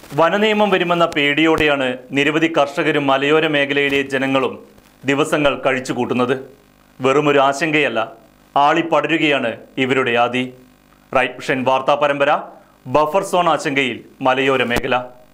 വനനിയമം വരുമെന്ന പേടിയോടെയാണ് നിരവധി കർഷകരും മലയോര മേഖലയിലെ ജനങ്ങളും ദിവസങ്ങൾ കഴിച്ചു കൂട്ടുന്നത് വെറുമൊരു ആശങ്കയല്ല ആളിപ്പടരുകയാണ് ഇവരുടെ ആദി റൈറ്റ് വിഷൻ വാർത്താ പരമ്പര ബഫർ സോൺ ആശങ്കയിൽ മലയോര മേഖല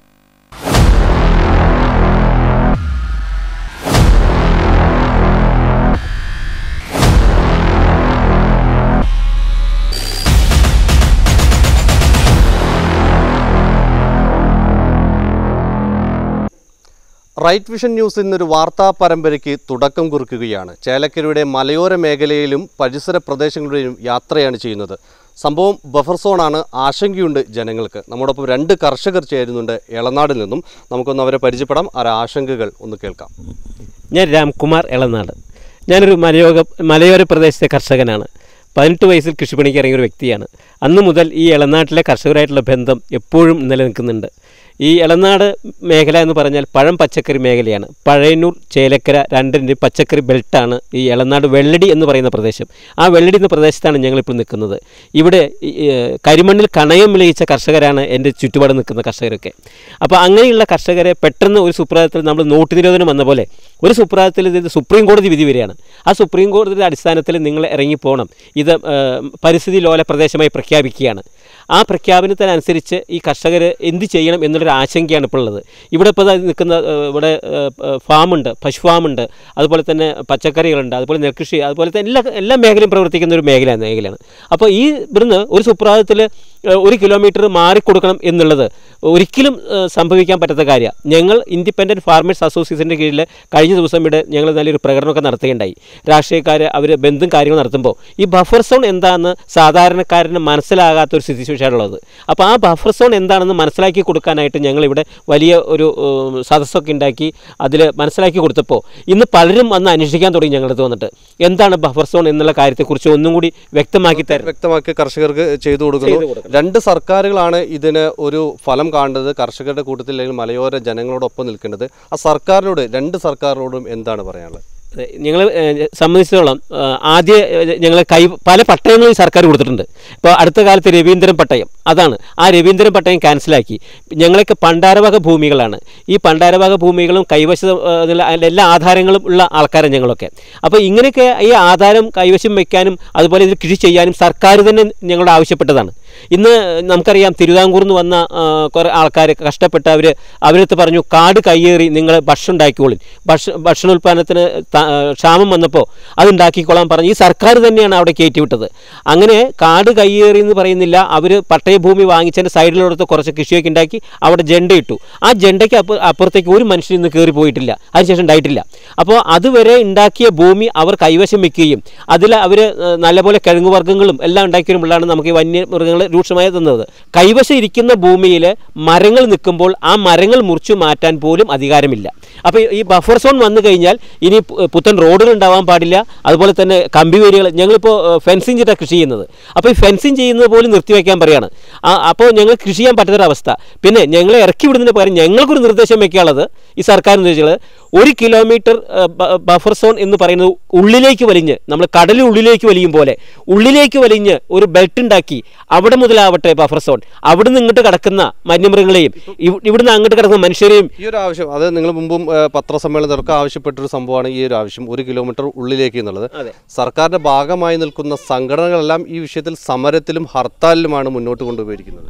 റൈറ്റ് വിഷൻ ന്യൂസ് ഇന്നൊരു വാർത്താ പരമ്പരയ്ക്ക് തുടക്കം കുറിക്കുകയാണ് ചേലക്കരയുടെ മലയോര മേഖലയിലും പരിസര പ്രദേശങ്ങളുടെയും യാത്രയാണ് ചെയ്യുന്നത് സംഭവം ബഫർ സോണാണ് ആശങ്കയുണ്ട് ജനങ്ങൾക്ക് നമ്മോടൊപ്പം രണ്ട് കർഷകർ ചേരുന്നുണ്ട് എളനാടിൽ നിന്നും നമുക്കൊന്ന് അവരെ പരിചയപ്പെടാം ആ ആശങ്കകൾ ഒന്ന് കേൾക്കാം ഞാൻ രാംകുമാർ എളനാട് ഞാനൊരു മലയോര മലയോര പ്രദേശത്തെ കർഷകനാണ് പതിനെട്ട് വയസ്സിൽ കൃഷിപ്പണിക്ക് ഇറങ്ങിയ ഒരു വ്യക്തിയാണ് അന്ന് മുതൽ ഈ ഇളനാട്ടിലെ കർഷകരായിട്ടുള്ള ബന്ധം എപ്പോഴും നിലനിൽക്കുന്നുണ്ട് ഈ ഇളനാട് മേഖല എന്ന് പറഞ്ഞാൽ പഴം പച്ചക്കറി മേഖലയാണ് പഴയന്നൂർ ചേലക്കര രണ്ടിൻ്റെ പച്ചക്കറി ബെൽറ്റാണ് ഈ ഇളനാട് വെള്ളടി എന്ന് പറയുന്ന പ്രദേശം ആ വെള്ളടി എന്ന പ്രദേശത്താണ് ഞങ്ങളിപ്പോൾ നിൽക്കുന്നത് ഇവിടെ ഈ, ഏഹ്, കരിമണ്ണിൽ കണയം വിളയിച്ച കർഷകരാണ് എൻ്റെ ചുറ്റുപാട് നിൽക്കുന്ന കർഷകരൊക്കെ അപ്പോൾ അങ്ങനെയുള്ള കർഷകരെ പെട്ടെന്ന് ഒരു സുപ്രഭാതത്തിൽ നമ്മൾ നോട്ട് നിരോധനം വന്ന പോലെ ഒരു സുപ്രഭാതത്തിൽ ഇത് സുപ്രീം കോടതി വിധി വരികയാണ് ആ സുപ്രീം കോടതിയുടെ അടിസ്ഥാനത്തിൽ നിങ്ങൾ ഇറങ്ങിപ്പോകണം ഇത് ഏഹ്, പരിസ്ഥിതി ലോല പ്രദേശമായി പ്രഖ്യാപിക്കുകയാണ് ആ പ്രഖ്യാപനത്തിനനുസരിച്ച് ഈ കർഷകർ എന്ത് ചെയ്യണം എന്നുള്ളൊരു ആശങ്കയാണ് ഇപ്പോൾ ഉള്ളത് ഇവിടെ ഇപ്പോൾ ദാ നിൽക്കുന്ന ഏഹ്, ഇവിടെ ഏഹ്, ഏഹ്, ഫാമുണ്ട് പശു ഫാമുണ്ട് അതുപോലെ തന്നെ പച്ചക്കറികളുണ്ട് അതുപോലെ നെൽകൃഷി അതുപോലെ തന്നെ എല്ലാ എല്ലാ മേഖലയും പ്രവർത്തിക്കുന്ന ഒരു മേഖല മേഖലയാണ് അപ്പോൾ ഈ ഇവിടുന്ന് ഒരു സുപ്രഭാതത്തിൽ ഒരു കിലോമീറ്റർ മാറിക്കൊടുക്കണം എന്നുള്ളത് ഒരിക്കലും ഏഹ്, സംഭവിക്കാൻ പറ്റാത്ത കാര്യമാണ് ഞങ്ങൾ ഇൻഡിപെൻഡൻറ്റ് ഫാർമേഴ്സ് അസോസിയേഷൻ്റെ കീഴിൽ കഴിഞ്ഞ ദിവസം ഇവിടെ ഞങ്ങൾ നല്ലൊരു പ്രകടനമൊക്കെ നടത്തുകയുണ്ടായി രാഷ്ട്രീയക്കാർ അവർ ബന്ധും കാര്യങ്ങളും നടത്തുമ്പോൾ ഈ ബഫർ സോൺ എന്താണെന്ന് സാധാരണക്കാരന് മനസ്സിലാകാത്ത ഒരു സ്ഥിതിവിശേഷമുള്ളത് അപ്പോൾ ആ ബഫർ സോൺ എന്താണെന്ന് മനസ്സിലാക്കി കൊടുക്കാനായിട്ട് ഞങ്ങളിവിടെ വലിയ ഒരു ഏഹ്, സദസ്സൊക്കെ ഉണ്ടാക്കി അതിൽ മനസ്സിലാക്കി കൊടുത്തപ്പോൾ ഇന്ന് പലരും വന്ന് അന്വേഷിക്കാൻ തുടങ്ങി ഞങ്ങളുടെ അടുത്ത് വന്നിട്ട് എന്താണ് ബഫർ സോൺ എന്നുള്ള കാര്യത്തെക്കുറിച്ച് ഒന്നും കൂടി വ്യക്തമാക്കി തരണം വ്യക്തമാക്കി കർഷകർക്ക് ചെയ്തു കൊടുക്കുന്നു ചെയ്തു കൊടുക്കണം. രണ്ട് സർക്കാരുകളാണ് ഇതിന് ഒരു ഫലം കാണേണ്ടത് കർഷകരുടെ കൂട്ടത്തിൽ അല്ലെങ്കിൽ മലയോര ജനങ്ങളോടൊപ്പം നിൽക്കേണ്ടത് ആ സർക്കാരിനോട് രണ്ട് സർക്കാരിനോടും എന്താണ് പറയാനുള്ളത് ഞങ്ങൾ സംബന്ധിച്ചിടത്തോളം ആ, ആദ്യ ഞങ്ങൾ കൈ പല പട്ടയങ്ങളും ഈ സർക്കാർ കൊടുത്തിട്ടുണ്ട് ഇപ്പോൾ അടുത്ത കാലത്ത് രവീന്ദ്രൻ പട്ടയം അതാണ് ആ രവീന്ദ്രൻ പട്ടയം ക്യാൻസലാക്കി ഞങ്ങളൊക്കെ പണ്ടാരവക ഭൂമികളാണ് ഈ പണ്ടാരവക ഭൂമികളും കൈവശ ആ, ഇതിലുള്ള അതിൻ്റെ എല്ലാ ആധാരങ്ങളും ഉള്ള ആൾക്കാരാണ് ഞങ്ങളൊക്കെ അപ്പോൾ ഇങ്ങനെയൊക്കെ ഈ ആധാരം കൈവശം വയ്ക്കാനും അതുപോലെ ഇത് കൃഷി ചെയ്യാനും സർക്കാർ തന്നെ ഞങ്ങളോട് ആവശ്യപ്പെട്ടതാണ് ഇന്ന് നമുക്കറിയാം തിരുവിതാംകൂറിൽ നിന്ന് വന്ന ആ, കുറേ ആൾക്കാർ കഷ്ടപ്പെട്ട് അവർ അവരടുത്ത് പറഞ്ഞു കാട് കയ്യേറി നിങ്ങൾ ഭക്ഷണം ഉണ്ടാക്കിക്കോളിൻ ഭക്ഷ ഭക്ഷണോൽപാദനത്തിന് ത- ആ, ക്ഷാമം വന്നപ്പോൾ അത് ഉണ്ടാക്കിക്കോളാൻ പറഞ്ഞു ഈ സർക്കാർ തന്നെയാണ് അവിടെ കയറ്റിവിട്ടത് അങ്ങനെ കാട് കയ്യേറി എന്ന് പറയുന്നില്ല അവർ പട്ടയഭൂമി വാങ്ങിച്ചതിൻ്റെ സൈഡിലോടത്ത് കുറച്ച് കൃഷിയൊക്കെ ഉണ്ടാക്കി അവിടെ ജെണ്ട ഇട്ടു ആ ജെണ്ടയ്ക്ക് അപ്പ അപ്പുറത്തേക്ക് ഒരു മനുഷ്യൻ ഇന്ന് കയറി പോയിട്ടില്ല അതിനുശേഷം ഉണ്ടായിട്ടില്ല അപ്പോൾ അതുവരെ ഉണ്ടാക്കിയ ഭൂമി അവർ കൈവശം വെക്കുകയും അതിൽ അവർ നല്ലപോലെ കിഴങ്ങ് വർഗ്ഗങ്ങളും എല്ലാം ഉണ്ടാക്കി വരുമ്പോഴാണ് നമുക്ക് ഈ വന്യമൃഗങ്ങൾ രൂക്ഷമായി തന്നത് കൈവശം ഇരിക്കുന്ന ഭൂമിയിൽ മരങ്ങൾ നിൽക്കുമ്പോൾ ആ മരങ്ങൾ മുറിച്ചു മാറ്റാൻ പോലും അധികാരമില്ല അപ്പോൾ ഈ ബഫർ സോൺ വന്നു കഴിഞ്ഞാൽ ഇനി പു- പുത്തൻ റോഡുകൾ ഉണ്ടാവാൻ പാടില്ല അതുപോലെ തന്നെ കമ്പി വേലികൾ ഞങ്ങളിപ്പോൾ ഫെൻസിങ് ചെയ്തിട്ടാണ് കൃഷി ചെയ്യുന്നത് അപ്പോൾ ഈ ഫെൻസിങ് ചെയ്യുന്നത് പോലും നിർത്തിവെക്കാൻ പറയാണ് ആ, അപ്പോൾ ഞങ്ങൾ കൃഷി ചെയ്യാൻ പറ്റാത്തൊരവസ്ഥ പിന്നെ ഞങ്ങളെ ഇറക്കി വിടുന്നതിന് പകരം ഞങ്ങൾക്കൊരു നിർദ്ദേശം വെക്കാനുള്ളത് ഈ സർക്കാർ നിർദ്ദേശിച്ചത് ഒരു കിലോമീറ്റർ ആ, ബ- ബഫർ സോൺ എന്ന് പറയുന്നത് ഉള്ളിലേക്ക് വലിഞ്ഞ് നമ്മൾ കടലിൽ ഉള്ളിലേക്ക് വലിയും പോലെ ഉള്ളിലേക്ക് വലിഞ്ഞ് ഒരു ബെൽറ്റ് ഉണ്ടാക്കി അവിടെ മുതലാവട്ടെ ബഫർ സോൺ അവിടെ നിന്ന് ഇങ്ങോട്ട് കിടക്കുന്ന വന്യമൃഗങ്ങളെയും ഇവ്- ഇവിടുന്ന് അങ്ങോട്ട് കിടക്കുന്ന മനുഷ്യരെയും ഈ ഒരു ആവശ്യം അത് നിങ്ങൾ മുമ്പും ഏഹ്, പത്രസമ്മേളനത്തിലൊക്കെ ആവശ്യപ്പെട്ടൊരു സംഭവമാണ് ഈ ഒരു ആവശ്യം ഒരു കിലോമീറ്റർ ഉള്ളിലേക്ക് എന്നുള്ളത് അതെ. സർക്കാരിന്റെ ഭാഗമായി നിൽക്കുന്ന സംഘടനകളെല്ലാം ഈ വിഷയത്തിൽ സമരത്തിലും ഹർത്താലിലുമാണ് മുന്നോട്ട് കൊണ്ടുപോയിരിക്കുന്നത്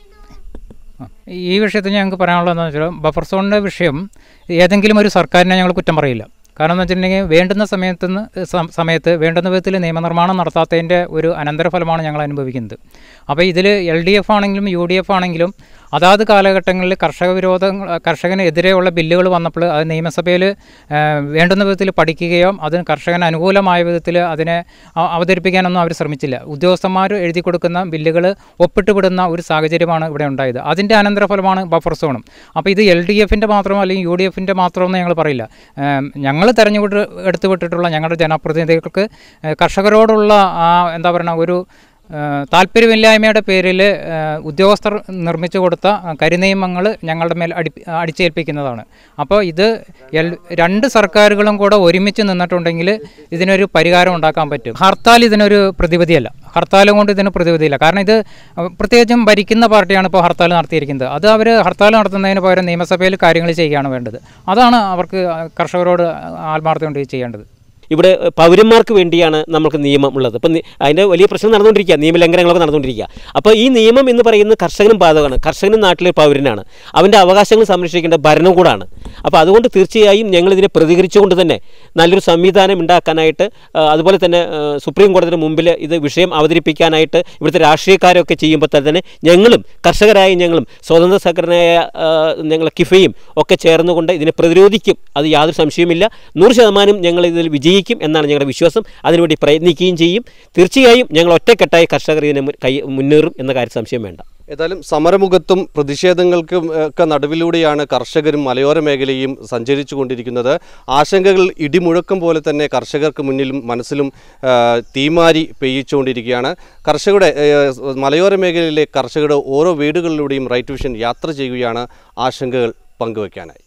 ഈ വിഷയത്തിൽ ഞങ്ങൾക്ക് പറയാനുള്ളത് എന്താണെന്ന് വെച്ചാൽ ബഫർ സോണിൻ്റെ വിഷയം ഏതെങ്കിലും ഒരു സർക്കാരിനെ ഞങ്ങൾ കുറ്റം പറയില്ല കാരണം എന്ന് വെച്ചിട്ടുണ്ടെങ്കിൽ വേണ്ടുന്ന സമയത്ത് നിന്ന് സം- സമയത്ത് വേണ്ടുന്ന വിധത്തിൽ നിയമനിർമ്മാണം നടത്താത്തതിൻ്റെ ഒരു അനന്തരഫലമാണ് ഞങ്ങൾ അനുഭവിക്കുന്നത് അപ്പോൾ ഇതിൽ എൽ ഡി എഫ് ആണെങ്കിലും യു ഡി എഫ് ആണെങ്കിലും അതാത് കാലഘട്ടങ്ങളിൽ കർഷക വിരോധ കർഷകനെതിരെയുള്ള ബില്ലുകൾ വന്നപ്പോൾ അത് നിയമസഭയിൽ വേണ്ടുന്ന വിധത്തിൽ പഠിക്കുകയോ അതിന് കർഷകന് അനുകൂലമായ വിധത്തിൽ അതിനെ അ- അവതരിപ്പിക്കാനൊന്നും അവർ ശ്രമിച്ചില്ല ഉദ്യോഗസ്ഥന്മാർ എഴുതി കൊടുക്കുന്ന ബില്ലുകൾ ഒപ്പിട്ടുവിടുന്ന ഒരു സാഹചര്യമാണ് ഇവിടെ ഉണ്ടായത് അതിൻ്റെ അനന്തരഫലമാണ് ബഫർ സോണും അപ്പോൾ ഇത് എൽ ഡി എഫിൻ്റെ മാത്രമോ അല്ലെങ്കിൽ യു ഡി എഫിൻ്റെ മാത്രമെന്ന് ഞങ്ങൾ പറയില്ല ഞങ്ങൾ തെരഞ്ഞെടുത്ത് എടുത്തു വിട്ടിട്ടുള്ള ഞങ്ങളുടെ ജനപ്രതിനിധികൾക്ക് ഏഹ്, കർഷകരോടുള്ള ആ എന്താ പറയുക ഒരു ഏഹ് താല്പര്യമില്ലായ്മയുടെ പേരിൽ ഏഹ് ഉദ്യോഗസ്ഥർ നിർമ്മിച്ചു കൊടുത്ത കരിനിയമങ്ങൾ ഞങ്ങളുടെ മേൽ അടി അടിച്ചേൽപ്പിക്കുന്നതാണ് അപ്പോൾ ഇത് എൽ രണ്ട് സർക്കാരുകളും കൂടെ ഒരുമിച്ച് നിന്നിട്ടുണ്ടെങ്കിൽ ഇതിനൊരു പരിഹാരം ഉണ്ടാക്കാൻ പറ്റും ഹർത്താൽ ഇതിനൊരു പ്രതിവിധിയല്ല ഹർത്താൽ കൊണ്ട് ഇതിന് പ്രതിവിധിയില്ല കാരണം ഇത് പ്രത്യേകിച്ചും ഭരിക്കുന്ന പാർട്ടിയാണ് ഇപ്പോൾ ഹർത്താൽ നടത്തിയിരിക്കുന്നത് അത് അവർ ഹർത്താൽ നടത്തുന്നതിന് പകരം നിയമസഭയിൽ കാര്യങ്ങൾ ചെയ്യുകയാണ് വേണ്ടത് അതാണ് അവർക്ക് കർഷകരോട് ആത്മാർത്ഥം കൊണ്ട് ചെയ്യേണ്ടത് ഇവിടെ പൗരന്മാർക്ക് വേണ്ടിയാണ് നമുക്ക് നിയമം ഉള്ളത് അപ്പം അതിൻ്റെ വലിയ പ്രശ്നം നടന്നുകൊണ്ടിരിക്കുക നിയമലംഘനങ്ങളൊക്കെ നടന്നുകൊണ്ടിരിക്കുക അപ്പോൾ ഈ നിയമം എന്ന് പറയുന്നത് കർഷകനും ബാധകമാണ് കർഷകനും നാട്ടിലെ പൗരനാണ് അവൻ്റെ അവകാശങ്ങൾ സംരക്ഷിക്കേണ്ട ഭരണകൂടമാണ് അപ്പോൾ അതുകൊണ്ട് തീർച്ചയായും ഞങ്ങളിതിനെ പ്രതികരിച്ചുകൊണ്ട് തന്നെ നല്ലൊരു സംവിധാനം ഉണ്ടാക്കാനായിട്ട് ആ, അതുപോലെ തന്നെ ആ, സുപ്രീം കോടതിയുടെ മുമ്പിൽ ഇത് വിഷയം അവതരിപ്പിക്കാനായിട്ട് ഇവിടുത്തെ രാഷ്ട്രീയക്കാരൊക്കെ ചെയ്യുമ്പോൾ തന്നെ ഞങ്ങളും കർഷകരായ ഞങ്ങളും സ്വതന്ത്ര സംഘടനയായ ആ, ഞങ്ങൾ കിഫയും ഒക്കെ ചേർന്നുകൊണ്ട് ഇതിനെ പ്രതിരോധിക്കും അത് യാതൊരു സംശയവുമില്ല നൂറ് ശതമാനം ഞങ്ങൾ ഇതിൽ വിജയിക്കും എന്നാണ് ഞങ്ങളുടെ വിശ്വാസം അതിനുവേണ്ടി പ്രയത്നിക്കുകയും ചെയ്യും തീർച്ചയായും ഞങ്ങൾ ഒറ്റക്കെട്ടായി കർഷകർ ഇതിനെ മു- കൈ മുന്നേറും എന്ന കാര്യം സംശയം വേണ്ട ഏതായാലും സമരമുഖത്തും പ്രതിഷേധങ്ങൾക്കും ഏഹ്, ഒക്കെ നടുവിലൂടെയാണ് കർഷകരും മലയോര മേഖലയും സഞ്ചരിച്ചു കൊണ്ടിരിക്കുന്നത് ആശങ്കകൾ ഇടിമുഴക്കം പോലെ തന്നെ കർഷകർക്ക് മുന്നിലും മനസ്സിലും ഏഹ്, തീമാരി പെയ്യിച്ചുകൊണ്ടിരിക്കുകയാണ് കർഷകരുടെ ഏഹ്, മലയോര മേഖലയിലെ കർഷകരുടെ ഓരോ വീടുകളിലൂടെയും റൈറ്റ് വിഷൻ യാത്ര ചെയ്യുകയാണ് ആശങ്കകൾ പങ്കുവയ്ക്കാനായി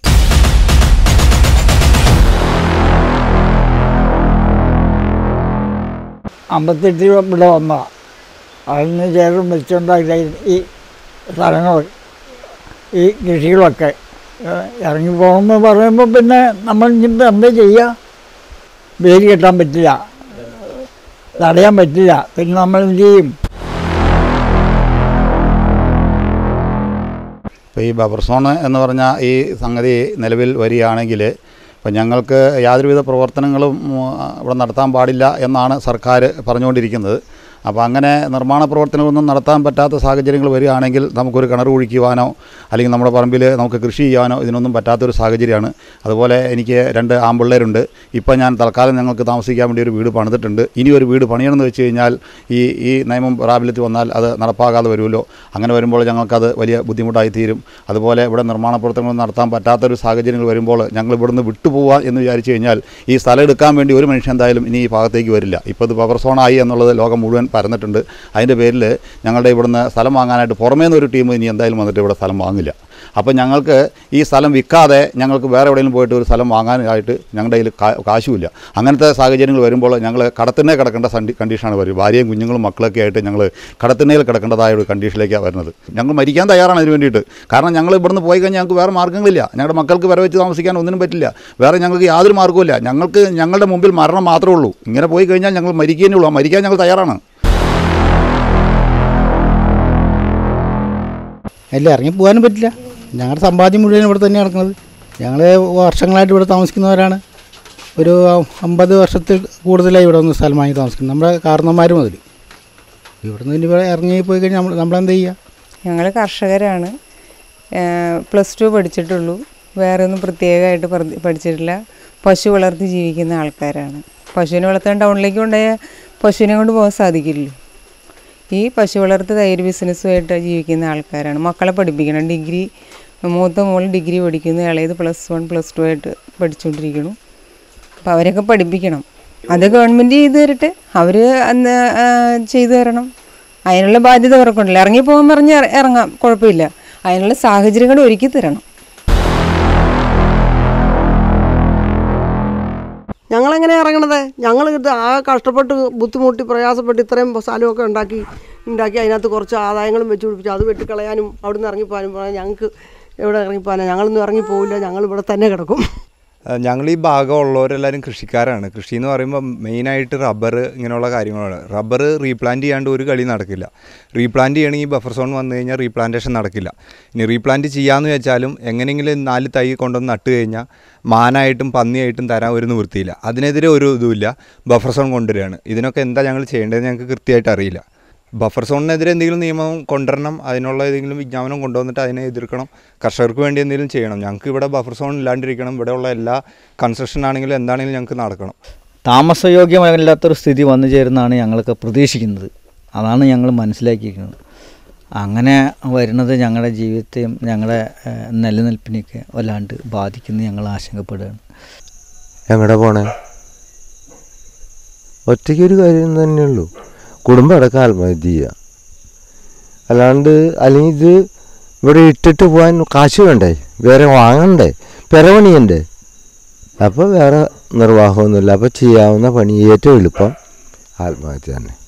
അമ്പത്തെട്ട് ഇവിടെ വന്നതാണ് അതിന് ശേഷം വെച്ചുണ്ടാക്കിയ ഈ സ്ഥലങ്ങൾ ഈ കൃഷികളൊക്കെ ഏഹ് ഇറങ്ങി പോകണമെന്ന് പറയുമ്പോൾ പിന്നെ നമ്മൾ ഇനിയിപ്പോൾ എന്താ ചെയ്യുക വേലി കെട്ടാൻ പറ്റില്ല തടയാൻ പറ്റില്ല പിന്നെ നമ്മൾ എന്ത് ചെയ്യും ഇപ്പോൾ ഈ ബഫർ സോൺ എന്ന് പറഞ്ഞ ഈ സംഗതി നിലവിൽ വരികയാണെങ്കിൽ ഇപ്പം ഞങ്ങൾക്ക് യാതൊരുവിധ പ്രവർത്തനങ്ങളും ഉം, ഇവിടെ നടത്താൻ പാടില്ല എന്നാണ് സർക്കാർ പറഞ്ഞുകൊണ്ടിരിക്കുന്നത് അപ്പോൾ അങ്ങനെ നിർമ്മാണ പ്രവർത്തനങ്ങളൊന്നും നടത്താൻ പറ്റാത്ത സാഹചര്യങ്ങൾ വരികയാണെങ്കിൽ നമുക്കൊരു കിണർ കുഴിക്കുവാനോ അല്ലെങ്കിൽ നമ്മുടെ പറമ്പിൽ നമുക്ക് കൃഷി ചെയ്യാനോ ഇതിനൊന്നും പറ്റാത്തൊരു സാഹചര്യമാണ് അതുപോലെ എനിക്ക് രണ്ട് ആമ്പിള്ളേരുണ്ട് ഇപ്പം ഞാൻ തൽക്കാലം ഞങ്ങൾക്ക് താമസിക്കാൻ വേണ്ടി ഒരു വീട് പണിതിട്ടുണ്ട് ഇനി ഒരു വീട് പണിയണമെന്ന് വെച്ച് കഴിഞ്ഞാൽ ഈ ഈ നിയമം പ്രാബല്യത്തിൽ വന്നാൽ അത് നടപ്പാകാതെ വരുമല്ലോ അങ്ങനെ വരുമ്പോൾ ഞങ്ങൾക്കത് വലിയ ബുദ്ധിമുട്ടായി തീരും അതുപോലെ ഇവിടെ നിർമ്മാണ പ്രവർത്തനങ്ങൾ നടത്താൻ പറ്റാത്തൊരു സാഹചര്യങ്ങൾ വരുമ്പോൾ ഞങ്ങൾ ഇവിടുന്ന് വിട്ടുപോകാം എന്ന് വിചാരിച്ചു കഴിഞ്ഞാൽ ഈ സ്ഥലം എടുക്കാൻ വേണ്ടി ഒരു മനുഷ്യൻ എന്തായാലും ഇനി ഈ ഭാഗത്തേക്ക് വരില്ല ഇപ്പോൾ ഇത് പവർ സോണായി എന്നുള്ളത് ലോകം മുഴുവൻ പരന്നിട്ടുണ്ട് അതിൻ്റെ പേരിൽ ഞങ്ങളുടെ ഇവിടുന്ന് സ്ഥലം വാങ്ങാനായിട്ട് പുറമേ നിന്ന് ഒരു ടീം ഇനി എന്തായാലും വന്നിട്ട് ഇവിടെ സ്ഥലം വാങ്ങില്ല അപ്പോൾ ഞങ്ങൾക്ക് ഈ സ്ഥലം വിൽക്കാതെ ഞങ്ങൾക്ക് വേറെ എവിടെയെങ്കിലും പോയിട്ട് ഒരു സ്ഥലം വാങ്ങാനായിട്ട് ഞങ്ങളുടെ കയ്യിൽ കാ- കാശുമില്ല അങ്ങനത്തെ സാഹചര്യങ്ങൾ വരുമ്പോൾ ഞങ്ങൾ കടത്തിനെ കിടക്കേണ്ട സണ്ടി കണ്ടീഷനാണ് വരും ഭാര്യയും കുഞ്ഞുങ്ങളും മക്കളൊക്കെ ആയിട്ട് ഞങ്ങൾ കടത്തിനയിൽ കിടക്കേണ്ടതായ ഒരു കണ്ടീഷനിലേക്കാണ് വരുന്നത് ഞങ്ങൾ മരിക്കാൻ തയ്യാറാണ് ഇതിന് വേണ്ടിയിട്ട് കാരണം ഞങ്ങൾ ഇവിടുന്ന് പോയി കഴിഞ്ഞാൽ ഞങ്ങൾക്ക് വേറെ മാർഗ്ഗങ്ങളില്ല ഞങ്ങളുടെ മക്കൾക്ക് വരെ വെച്ച് താമസിക്കാൻ ഒന്നിനും പറ്റില്ല വേറെ ഞങ്ങൾക്ക് യാതൊരു മാർഗ്ഗവുമില്ല ഞങ്ങൾക്ക് ഞങ്ങളുടെ മുമ്പിൽ മരണം മാത്രമേ ഉള്ളൂ ഇങ്ങനെ പോയി കഴിഞ്ഞാൽ ഞങ്ങൾ മരിക്കുന്നേ ഉള്ളൂ ആ മരിക്കാൻ ഞങ്ങൾ തയ്യാറാണ് അല്ല ഇറങ്ങി പോകാനും പറ്റില്ല ഞങ്ങളുടെ സമ്പാദ്യം മുഴുവൻ ഇവിടെ തന്നെ നടക്കുന്നത് ഞങ്ങൾ വർഷങ്ങളായിട്ട് ഇവിടെ താമസിക്കുന്നവരാണ് ഒരു അമ്പത് വർഷത്തിൽ കൂടുതലായി ഇവിടെ വന്ന് സ്ഥലം വാങ്ങി താമസിക്കുന്നത് നമ്മുടെ കാരണന്മാർ മുതൽ ഇവിടുന്ന് ഇനി ഇവിടെ ഇറങ്ങി പോയി കഴിഞ്ഞാൽ നമ്മൾ നമ്മളെന്താ ചെയ്യുക ഞങ്ങൾ കർഷകരാണ് പ്ലസ് ടു പഠിച്ചിട്ടുള്ളൂ വേറെ ഒന്നും പ്രത്യേകമായിട്ട് പറ- പഠിച്ചിട്ടില്ല പശു വളർത്തി ജീവിക്കുന്ന ആൾക്കാരാണ് പശുവിനെ വളർത്താൻ ടൗണിലേക്ക് കൊണ്ടുപോയ പശുവിനെ കൊണ്ട് പോകാൻ സാധിക്കില്ലല്ലോ ഈ പശു വളർത്ത് തൈര് ബിസിനസ്സുമായിട്ട് ജീവിക്കുന്ന ആൾക്കാരാണ് മക്കളെ പഠിപ്പിക്കണം ഡിഗ്രി മൂത്ത മോൾ ഡിഗ്രി പഠിക്കുന്നു ഇളയത് പ്ലസ് വൺ പ്ലസ് ടു ആയിട്ട് പഠിച്ചുകൊണ്ടിരിക്കുന്നു അപ്പോൾ അവരൊക്കെ പഠിപ്പിക്കണം അത് ഗവൺമെൻറ് ചെയ്തു തരട്ടെ അവർ അന്ന് ആ, ചെയ്തു തരണം അതിനുള്ള ബാധ്യത അവർക്കുണ്ടല്ലോ ഇറങ്ങി പോകാൻ പറഞ്ഞ് ഇറ- ഇറങ്ങാം കുഴപ്പമില്ല അതിനുള്ള സാഹചര്യങ്ങൾ ഒരുക്കി തരണം ഞങ്ങളെങ്ങനെ ഇറങ്ങണത് ഞങ്ങൾ ഇത് ആ കഷ്ടപ്പെട്ട് ബുദ്ധിമുട്ടി പ്രയാസപ്പെട്ട് ഇത്രയും സ്ഥലമൊക്കെ ഉണ്ടാക്കി ഉണ്ടാക്കി അതിനകത്ത് കുറച്ച് ആദായങ്ങളും വെച്ച് പിടിപ്പിച്ചു അത് വെട്ടിക്കളയാനും അവിടെ നിന്ന് ഇറങ്ങിപ്പോകാനും പോകാൻ ഞങ്ങൾക്ക് എവിടെ ഇറങ്ങിപ്പോകാനാണ് ഞങ്ങളൊന്നും ഇറങ്ങിപ്പോവില്ല ഞങ്ങൾ ഇവിടെ തന്നെ കിടക്കും ഞങ്ങൾ ഈ ഭാഗമുള്ളവരെല്ലാവരും കൃഷിക്കാരാണ് കൃഷി എന്ന് പറയുമ്പോൾ മെയിനായിട്ട് റബ്ബർ ഇങ്ങനെയുള്ള കാര്യങ്ങളാണ് റബ്ബർ റീപ്ലാന്റ് ചെയ്യാണ്ട് ഒരു കളി നടക്കില്ല റീപ്ലാന്റ് ചെയ്യണമെങ്കിൽ ബഫർ സോൺ വന്നു കഴിഞ്ഞാൽ റീപ്ലാന്റേഷൻ നടക്കില്ല ഇനി റീപ്ലാന്റ് ചെയ്യാമെന്ന് വെച്ചാലും എങ്ങനെയെങ്കിലും നാല് തൈ കൊണ്ടുവന്ന് നട്ട് കഴിഞ്ഞാൽ മാനായിട്ടും പന്നിയായിട്ടും തരാൻ ഒരു നിവൃത്തിയില്ല അതിനെതിരെ ഒരു ഇതുമില്ല ബഫർ സോൺ കൊണ്ടുവരികയാണ് ഇതിനൊക്കെ എന്താ ഞങ്ങൾ ചെയ്യേണ്ടതെന്ന് ഞങ്ങൾക്ക് കൃത്യമായിട്ട് അറിയില്ല ബഫർ സോണിനെതിരെ എന്തെങ്കിലും നിയമം കൊണ്ടുവരണം അതിനുള്ള ഏതെങ്കിലും വിജ്ഞാപനം കൊണ്ടുവന്നിട്ട് അതിനെ എതിർക്കണം കർഷകർക്ക് വേണ്ടി എന്തെങ്കിലും ചെയ്യണം ഞങ്ങൾക്ക് ഇവിടെ ബഫർ സോൺ ഇല്ലാണ്ടിരിക്കണം ഇവിടെയുള്ള എല്ലാ കൺസ്ട്രക്ഷൻ ആണെങ്കിലും എന്താണെങ്കിലും ഞങ്ങൾക്ക് നടക്കണം താമസയോഗ്യമല്ലാത്തൊരു സ്ഥിതി വന്നു ചേരുന്നതാണ് ഞങ്ങൾക്ക് പ്രതീക്ഷിക്കുന്നത് അതാണ് ഞങ്ങൾ മനസ്സിലാക്കിയിരിക്കുന്നത് അങ്ങനെ വരുന്നത് ഞങ്ങളുടെ ജീവിതത്തെയും ഞങ്ങളുടെ ഏഹ്, നിലനിൽപ്പിനെയൊക്കെ വല്ലാണ്ട് ബാധിക്കുന്നു ഞങ്ങൾ ആശങ്കപ്പെടുകയാണ് എങ്ങടെ പോണേ ഒറ്റയ്ക്ക് ഒരു കാര്യം തന്നെയുള്ളൂ കുടുംബം അടക്കം ആത്മഹത്യ ചെയ്യുക അല്ലാണ്ട് അല്ലെങ്കിൽ ഇത് ഇവിടെ ഇട്ടിട്ട് പോകാൻ കാശ് വേണ്ടേ വേറെ വാങ്ങണ്ടേ പെരപണിയണ്ടേ അപ്പോൾ വേറെ നിർവാഹമൊന്നുമില്ല അപ്പോൾ ചെയ്യാവുന്ന പണി ഏറ്റവും എളുപ്പം ആത്മഹത്യ തന്നെ